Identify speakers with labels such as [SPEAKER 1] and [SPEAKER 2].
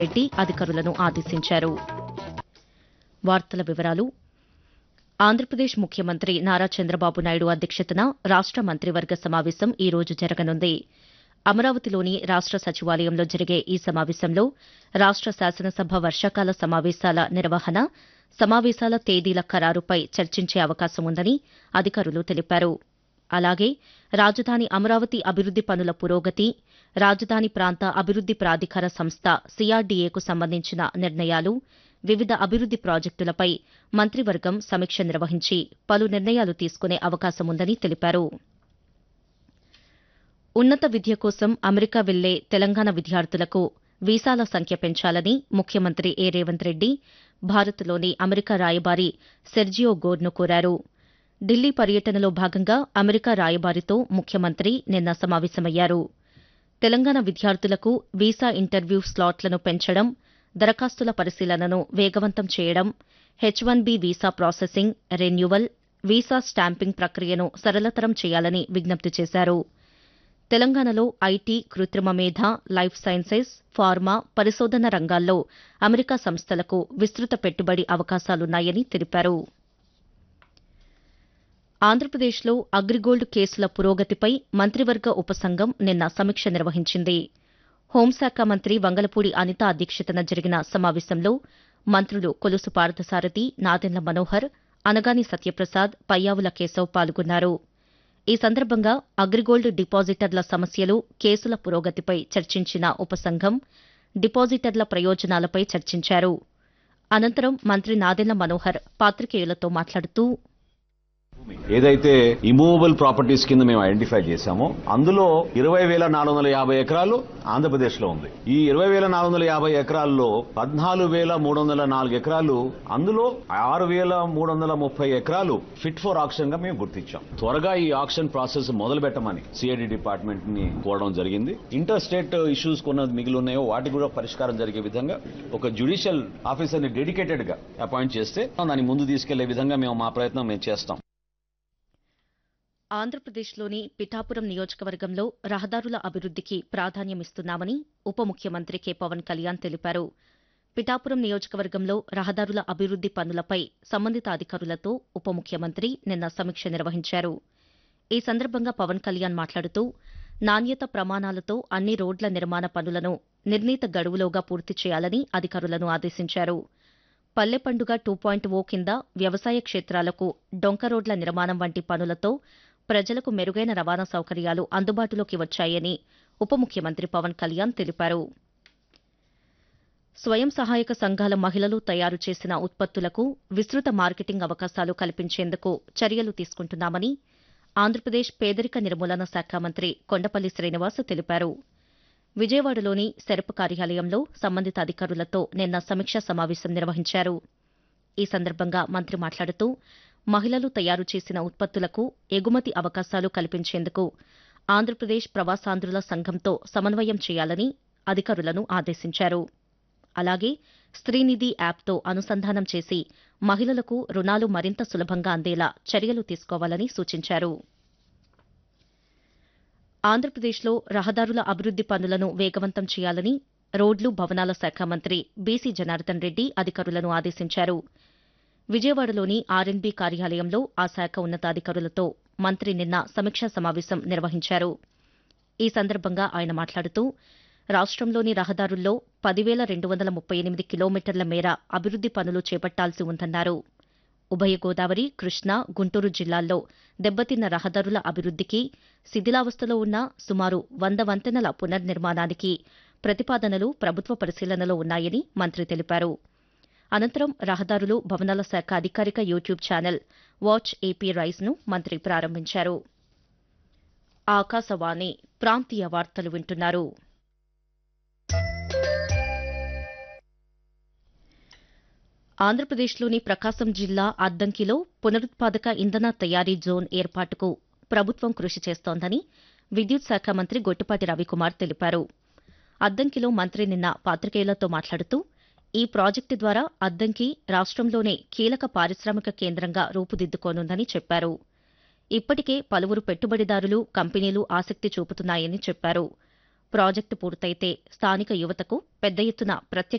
[SPEAKER 1] రెడ్డి అధికారులను ఆదేశించారు వార్తల వివరాలు ఆంధ్రప్రదేశ్ ముఖ్యమంత్రి నారా చంద్రబాబు నాయుడు అధ్యక్షతన రాష్ట మంత్రివర్గ సమావేశం ఈ రోజు జరగనుంది అమరావతిలోని రాష్ట సచివాలయంలో జరిగే ఈ సమావేశంలో రాష్ట శాసనసభ వర్షాకాల సమావేశాల నిర్వహణ సమావేశాల తేదీల ఖరారుపై చర్చించే అవకాశం ఉందని అధికారులు తెలిపారు అలాగే రాజధాని అమరావతి అభివృద్ది పనుల పురోగతి రాజధాని ప్రాంత అభివృద్ది ప్రాధికార సంస్థ సీఆర్డీఏకు సంబంధించిన నిర్ణయాలు వివిధ అభివృద్ది ప్రాజెక్టులపై మంత్రివర్గం సమీక్ష నిర్వహించి పలు నిర్ణయాలు తీసుకునే అవకాశం ఉందని తెలిపారు ఉన్నత విద్య కోసం అమెరికా వెళ్లే తెలంగాణ విద్యార్థులకు వీసాల సంఖ్య పెంచాలని ముఖ్యమంత్రి ఏ రేవంత్ రెడ్డి భారత్లోని అమెరికా రాయబారి సెర్జియో గోర్ను కోరారు ఢిల్లీ పర్యటనలో భాగంగా అమెరికా రాయబారితో ముఖ్యమంత్రి నిన్న సమావేశమయ్యారు తెలంగాణ విద్యార్థులకు వీసా ఇంటర్వ్యూ స్లాట్లను పెంచడం దరఖాస్తుల పరిశీలనను వేగవంతం చేయడం H one B visa processing renewal visa stamping ప్రక్రియను సరళతరం చేయాలని విజ్ఞప్తి చేశారు తెలంగాణలో ఐటీ కృత్రిమ మేధ లైఫ్ సైన్సెస్ ఫార్మా పరిశోధన రంగాల్లో అమెరికా సంస్థలకు విస్తృత పెట్టుబడి అవకాశాలున్నాయని తెలిపారు ఆంధ్రప్రదేశ్లో అగ్రిగోల్డ్ కేసుల పురోగతిపై మంత్రివర్గ ఉపసంఘం నిన్న సమీక్ష నిర్వహించింది హోంశాఖ మంత్రి వంగలపూడి అనిత అధ్యక్షతన జరిగిన సమావేశంలో మంత్రులు కొలుసు పార్థసారథి నాదెండ్ల మనోహర్ అనగాని సత్యప్రసాద్ పయ్యావుల కేశవ్ పాల్గొన్నారు ఈ సందర్భంగా అగ్రిగోల్డ్ డిపాజిటర్ల సమస్యలు కేసుల పురోగతిపై చర్చించిన ఉపసంఘం డిపాజిటర్ల ప్రయోజనాలపై చర్చించారు అనంతరం మంత్రి నాదెండ్ల మనోహర్ పాత్రికేయులతో మాట్లాడుతూ
[SPEAKER 2] ఏదైతే ఇమూవబుల్ ప్రాపర్టీస్ కింద మేము ఐడెంటిఫై చేశామో అందులో ఇరవై వేల నాలుగు వందల యాభై ఎకరాలు ఆంధ్రప్రదేశ్ లో ఉంది ఈ ఇరవై వేల నాలుగు వందల యాభై ఎకరాల్లో పద్నాలుగు వేల మూడు వందల నాలుగు ఎకరాలు అందులో ఆరు వేల మూడు వందల ముప్పై ఎకరాలు ఫిట్ ఫర్ ఆక్షన్ గా మేము గుర్తించాం త్వరగా ఈ ఆక్షన్ ప్రాసెస్ మొదలు పెట్టమని సిఐడి డిపార్ట్మెంట్ ని కోరడం జరిగింది ఇంటర్ స్టేట్ ఇష్యూస్ కొన్న మిగిలి ఉన్నాయో వాటికి కూడా పరిష్కారం జరిగే విధంగా ఒక జ్యుడిషియల్ ఆఫీసర్ ని డెడికేటెడ్ గా అపాయింట్ చేస్తే దాన్ని ముందు తీసుకెళ్లే విధంగా మేము మా ప్రయత్నం మేము చేస్తాం
[SPEAKER 1] ఆంధ్రప్రదేశ్లోని పిఠాపురం నియోజకవర్గంలో రహదారుల అభివృద్దికి ప్రాధాన్యమిస్తున్నామని ఉప ముఖ్యమంత్రి కె పవన్ కళ్యాణ్ తెలిపారు పిఠాపురం నియోజకవర్గంలో రహదారుల అభివృద్ది పనులపై సంబంధిత అధికారులతో ఉప ముఖ్యమంత్రి నిన్న సమీక్ష నిర్వహించారు ఈ సందర్భంగా పవన్ కళ్యాణ్ మాట్లాడుతూ నాణ్యత ప్రమాణాలతో అన్ని రోడ్ల నిర్మాణ పనులను నిర్ణీత గడువులోగా పూర్తి చేయాలని అధికారులను ఆదేశించారు పల్లె పండుగ టూ పాయింట్ ఓ కింద వ్యవసాయ క్షేత్రాలకు డొంక రోడ్ల నిర్మాణం వంటి పనులతో ప్రజలకు మెరుగైన రవాణా సౌకర్యాలు అందుబాటులోకి వచ్చాయని ఉప ముఖ్యమంత్రి పవన్ కళ్యాణ్ తెలిపారు స్వయం సహాయక సంఘాల మహిళలు తయారు చేసిన ఉత్పత్తులకు విస్తృత మార్కెటింగ్ అవకాశాలు కల్పించేందుకు చర్యలు తీసుకుంటున్నామని ఆంధ్రప్రదేశ్ పేదరిక నిర్మూలన శాఖ మంత్రి కొండపల్లి శ్రీనివాస్ తెలిపారు విజయవాడలోని సెరపు కార్యాలయంలో సంబంధిత అధికారులతో నిన్న సమీక్షా సమావేశం నిర్వహించారు ఈ సందర్భంగా మంత్రి మాట్లాడుతూ మహిళలు తయారు చేసిన ఉత్పత్తులకు ఎగుమతి అవకాశాలు కల్పించేందుకు ఆంధ్రప్రదేశ్ ప్రవాసాంధ్రుల సంఘంతో సమన్వయం చేయాలని అధికారులను ఆదేశించారు అలాగే స్త్రీనిధి యాప్తో అనుసంధానం చేసి మహిళలకు రుణాలు మరింత సులభంగా అందేలా చర్యలు తీసుకోవాలని సూచించారు ఆంధ్రప్రదేశ్లో రహదారుల అభివృద్ది పనులను వేగవంతం చేయాలని రోడ్లు భవనాల శాఖ మంత్రి బీసీ జనార్దన్ రెడ్డి అధికారులను ఆదేశించారు విజయవాడలోని ఆర్ఎన్బీ కార్యాలయంలో ఆ శాఖ ఉన్నతాధికారులతో మంత్రి నిన్న సమీక్షా సమావేశం నిర్వహించారు ఈ సందర్భంగా ఆయన మాట్లాడుతూ రాష్ట్రంలోని రహదారుల్లో పదివేల రెండు వందల ముప్పై ఎనిమిది కిలోమీటర్ల మేర అభివృద్ది పనులు చేపట్టాల్సి ఉందన్నారు ఉభయ గోదావరి కృష్ణా గుంటూరు జిల్లాల్లో దెబ్బతిన్న రహదారుల అభివృద్దికి శిథిలావస్థలో ఉన్న సుమారు వంద వంతెనల పునర్నిర్మాణానికి ప్రతిపాదనలు ప్రభుత్వ పరిశీలనలో ఉన్నాయని మంత్రి తెలిపారు అనంతరం రహదారులు భవనాల శాఖ అధికారిక YouTube channel watch AP rise ను మంత్రి ప్రారంభించారు ఆకాశవాణి ప్రాంతీయ వార్తలు వింటున్నారు ఆంధ్రప్రదేశ్లోని ప్రకాశం జిల్లా అద్దంకిలో పునరుత్పాదక ఇంధన తయారీ జోన్ ఏర్పాటుకు ప్రభుత్వం కృషి చేస్తోందని విద్యుత్ శాఖ మంత్రి గొట్టిపాటి రవికుమార్ తెలిపారు అద్దంకిలో మంత్రి నిన్న పాత్రికేయులతో మాట్లాడుతూ ఈ ప్రాజెక్టు ద్వారా అద్దంకి రాష్ట్రంలోనే కీలక పారిశ్రామిక కేంద్రంగా రూపుదిద్దుకోనుందని చెప్పారు ఇప్పటికే పలువురు పెట్టుబడిదారులు కంపెనీలు ఆసక్తి చూపుతున్నాయని చెప్పారు ప్రాజెక్టు పూర్తయితే స్థానిక యువతకు పెద్ద ఎత్తున ప్రత్యక్ష